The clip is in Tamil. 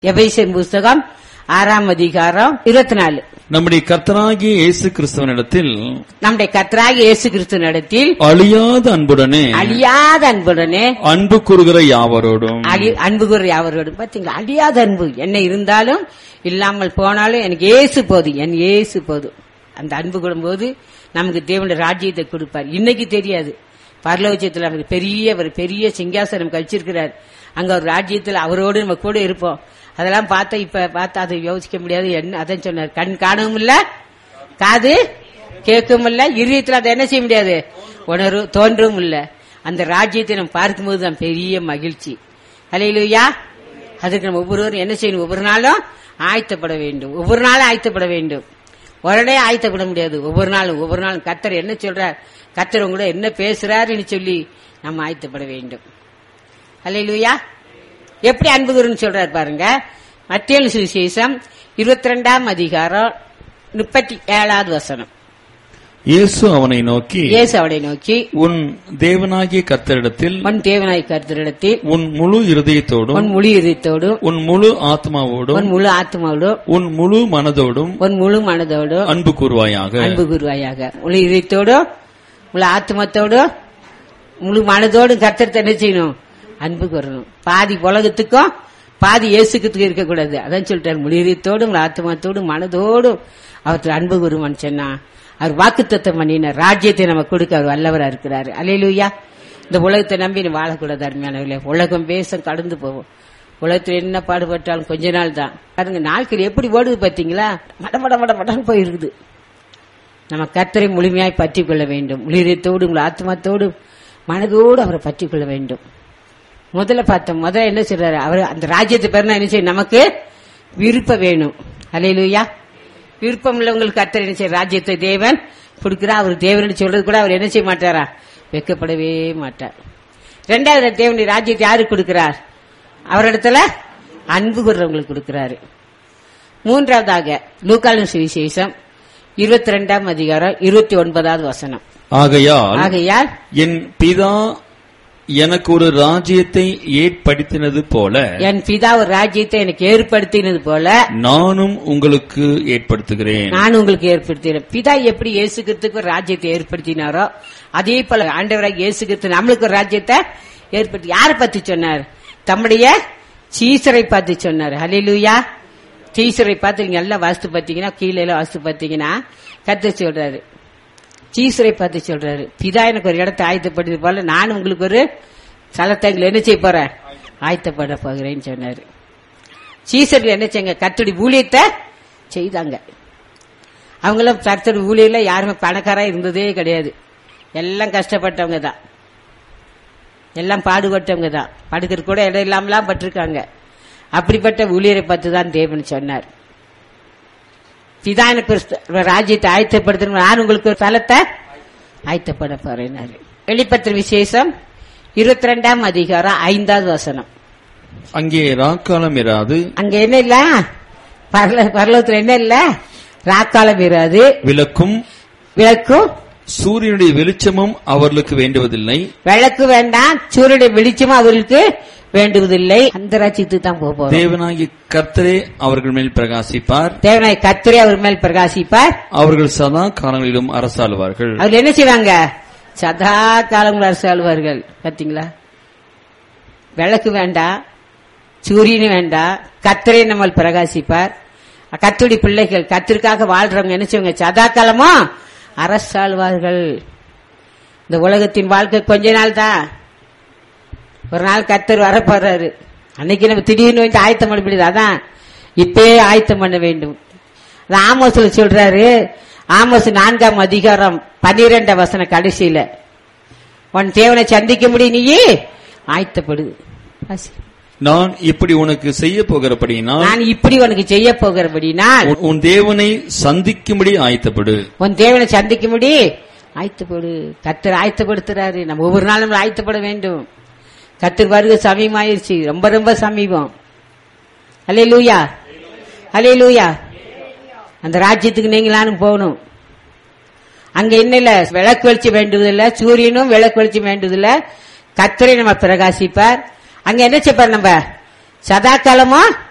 எபேசியன் புஸ்தகம் ஆறாம் அதிகாரம் இருபத்தி நாலு நம்முடைய கர்த்தராகிய இயேசு கிறிஸ்துவனிடத்தில் நம்முடைய கர்த்தராகி இயேசு கிறிஸ்து நடத்தில் அழியாத அன்புடனே அழியாத அன்புடனே அன்பு கூறுகிற யாவரோடும் அழி- அன்பு கூற யாவரோடும் பாத்தீங்களா அழியாத அன்பு என்ன இருந்தாலும் இல்லாமல் போனாலும் எனக்கு ஏசு போதும் என் ஏசு போதும் அந்த அன்பு கூடும்போது நமக்கு தேவனுடைய ராஜ்யத்தை கொடுப்பார் இன்னைக்கு தெரியாது பரலோச்சத்துல நமக்கு பெரிய ஒரு பெரிய சிங்காசனம் கழிச்சிருக்கிறார் அங்க ஒரு ராஜ்யத்துல அவரோடு நம்ம கூட இருப்போம் அதெல்லாம் பார்த்தா இப்ப பார்த்தா அதை யோசிக்க முடியாது என்ன அதான் சொன்னார் கண் காணவும் இல்ல காது கேட்கவும் இல்ல இருதயத்துல அதை என்ன செய்ய முடியாது உணர்வு தோன்றவும் இல்ல அந்த ராஜ்யத்தை நம்ம பார்க்கும்போது தான் பெரிய மகிழ்ச்சி அலையிலுயா அதுக்கு நம்ம ஒவ்வொருவரும் என்ன செய்யணும் ஒவ்வொரு நாளும் ஆயத்தப்பட வேண்டும் ஒவ்வொரு நாளும் ஆயத்தப்பட வேண்டும் உடனே ஆயத்தப்பட முடியாது ஒவ்வொரு நாளும் ஒவ்வொரு நாளும் கத்தர் என்ன சொல்றார் கத்தர் உங்களோட என்ன பேசுறாருன்னு சொல்லி நம்ம ஆயத்தப்பட வேண்டும் அல்லையிலுயா எப்படி அன்பு குருன்னு சொல்றாரு பாருங்க மத்திய சுவிசேஷம் இருபத்தி ரெண்டாம் அதிகாரம் முப்பத்தி ஏழாவது வசனம் இயேசு அவனை நோக்கி இயேசு அவனை நோக்கி உன் தேவனாகிய கர்த்தரிடத்தில் உன் தேவனாய் கருத்தரிடத்தில் உன் முழு இருதயத்தோடும் உன் முழு இதயத்தோடும் உன் முழு ஆத்மாவோடும் உன் முழு ஆத்மாவோடும் உன் முழு மனதோடும் உன் முழு மனதோடும் அன்பு கூறுவாயாக அன்பு குருவாயாக முழு இதயத்தோடும் முழு ஆத்மத்தோடும் முழு மனதோடும் கர்த்தரத்தை என்ன செய்யணும் அன்பு கூறணும் பாதி உலகத்துக்கும் பாதி இயேசுக்கு இருக்கக்கூடாது அதான் சொல்லிட்டாரு முழு இதயத்தோடும் முழு ஆத்மத்தோடும் மனதோடும் அவற்றை அன்பு குருவான்னு சொன்னா அவர் வாக்குத்தத்தம் பண்ணின ராஜ்யத்தை நம்ம கொடுக்க அவர் வல்லவரா இருக்கிறாரு அலையிலுயா இந்த உலகத்தை நம்பி நீ வாழக்கூடாது அருமையானவர்களே உலகம் பேசம் கடந்து போவோம் உலகத்துல என்ன பாடுபட்டாலும் கொஞ்ச நாள் தான் பாருங்க நாட்கள் எப்படி ஓடுது பாத்தீங்களா மட மட மட மடன்னு போயிருக்குது நம்ம கர்த்தரை முழுமையாய் பற்றிக் கொள்ள வேண்டும் உளிரியத்தோடு உங்கள் ஆத்மாத்தோடு மனதோடு அவரை பற்றிக் கொள்ள வேண்டும் முதல்ல பார்த்தோம் முதல்ல என்ன சொல்றாரு அவர் அந்த ராஜ்யத்தை பேர்னா என்ன செய்யும் நமக்கு விருப்பம் வேணும் அலையிலுயா விருப்பம் உள்ளவங்களுக்கு கர்த்தர் என்ன செய்ய ராஜ்யத்தை தேவன் கொடுக்கிறா அவர் தேவன் சொல்றது கூட அவர் என்ன செய்ய மாட்டாரா வெக்கப்படவே மாட்டார் ரெண்டாவது தேவனுடைய ராஜ்யத்தை யாருக்கு கொடுக்கிறார் அவரிடத்துல அன்பு கூறுறவங்களுக்கு கொடுக்கிறாரு மூன்றாவதாக லூக்காலின் சுவிசேஷம் இருபத்தி ரெண்டாம் அதிகாரம் இருபத்தி ஒன்பதாவது வசனம் ஆகையால் ஆகையால் என் பிதா எனக்கு ஒரு ராஜ்யத்தை ஏற்படுத்தினது போல என் பிதா ஒரு ராஜ்யத்தை எனக்கு ஏற்படுத்தினது போல நானும் உங்களுக்கு ஏற்படுத்துகிறேன் நான் உங்களுக்கு ஏற்படுத்தினேன் பிதா எப்படி இயேசுக்கிறதுக்கு ஒரு ராஜ்யத்தை ஏற்படுத்தினாரோ அதே போல ஆண்டவராக இயேசுகிறது நம்மளுக்கு ஒரு ராஜ்யத்தை ஏற்படுத்தி யாரை பத்தி சொன்னார் தம்முடைய சீசரை பார்த்து சொன்னார் ஹலிலூயா சீசரை பார்த்து நீங்க எல்லாம் வாஸ்து பார்த்தீங்கன்னா கீழே எல்லாம் வாஸ்து பார்த்தீங்கன்னா கத்து சொல்றாரு சீசரை பார்த்து சொல்றாரு பிதா எனக்கு ஒரு இடத்தை ஆயத்தப்படுது போல நான் உங்களுக்கு ஒரு சலத்தங்களை என்ன செய்ய போறேன் ஆயத்தப்பட போகிறேன்னு சொன்னாரு சீசர்கள் என்ன செய்யுங்க கத்துடி ஊழியத்தை செய்தாங்க அவங்களும் கர்த்தர் ஊழியர்ல யாருமே பணக்காரா இருந்ததே கிடையாது எல்லாம் கஷ்டப்பட்டவங்க தான் எல்லாம் பாடுபட்டவங்க தான் படுக்கிற கூட இடம் இல்லாமலாம் பட்டிருக்காங்க அப்படிப்பட்ட ஊழியரை பார்த்து தான் தேவன் சொன்னார் பிதான ராஜ்யத்தை ஆயத்தப்படுத்தணும் நான் உங்களுக்கு ஒரு தலத்தை ஆயத்தப்பட போறேன்னாரு வெளிப்பத்திர விசேஷம் இருபத்தி ரெண்டாம் அதிகாரம் ஐந்தாவது வசனம் அங்கே ராக்காலம் இராது அங்க என்ன இல்ல பரல பரலோகத்துல என்ன இல்ல ராக்காலம் இராது விளக்கும் விளக்கும் சூரியனுடைய வெளிச்சமும் அவர்களுக்கு வேண்டுவதில்லை விளக்கு வேண்டாம் சூரியனுடைய வெளிச்சமும் அவர்களுக்கு வேண்டுவதில்லை அந்த ராஜ்யத்துக்கு தான் போக போறோம் தேவனாகிய கர்த்தரே அவர்கள் மேல் பிரகாசிப்பார் தேவனாய் கத்திரி அவர் மேல் பிரகாசிப்பார் அவர்கள் சதா காலங்களிலும் அரசாளுவார்கள் அவர் என்ன செய்வாங்க சதா காலம் அரசாளுவார்கள் பாத்தீங்களா விளக்கு வேண்டாம் சூரியன் வேண்டாம் கத்திரை நம்ம பிரகாசிப்பார் கத்துடி பிள்ளைகள் கத்திற்காக வாழ்றவங்க என்ன செய்வாங்க சதா காலமும் அரசாழ்வார்கள் இந்த உலகத்தின் வாழ்க்கை கொஞ்ச நாள் தான் ஒரு நாள் கத்தர் வரப்போறாரு அன்னைக்கு நம்ம திடீர்னு வந்து ஆயத்தம் பண்ண முடியாது அதான் இப்பயே ஆயத்தம் பண்ண வேண்டும் அது ஆமோஸ்ல சொல்றாரு ஆமோஸ் நான்காம் அதிகாரம் பன்னிரெண்டாம் வசன கடைசியில உன் தேவனை சந்திக்க முடியும் நீயே ஆயத்தப்படுது வாசி. நான் இப்படி உனக்கு செய்ய போகிறபடியினால் நான் இப்படி உனக்கு செய்ய போகிறபடினால் உன்- உன் தேவனை சந்திக்கும்படி ஆயத்தப்படு உன் தேவனை சந்திக்க முடி ஆயத்தப்படு கத்தர் ஆயத்தப்படுத்துறாரு நம்ம ஒவ்வொரு நாளும் நம்ம ஆயத்தப்பட வேண்டும் கத்தர் வருக சமீபமாயிருச்சு ரொம்ப ரொம்ப சமீபம் அலே லூயா அலே லூயா அந்த ராஜ்யத்துக்கு நீங்களானும் போகணும் அங்க என்ன இல்ல விளக்கு வெளிச்சம் வேண்டுவதில்ல சூரியனும் விளக்கு வெளிச்சம் வேண்டுவதில்ல கத்தரை நம்ம பிரகாசிப்பார் அங்க என்ன செய்ப்பார் நம்ம சதா காலமும்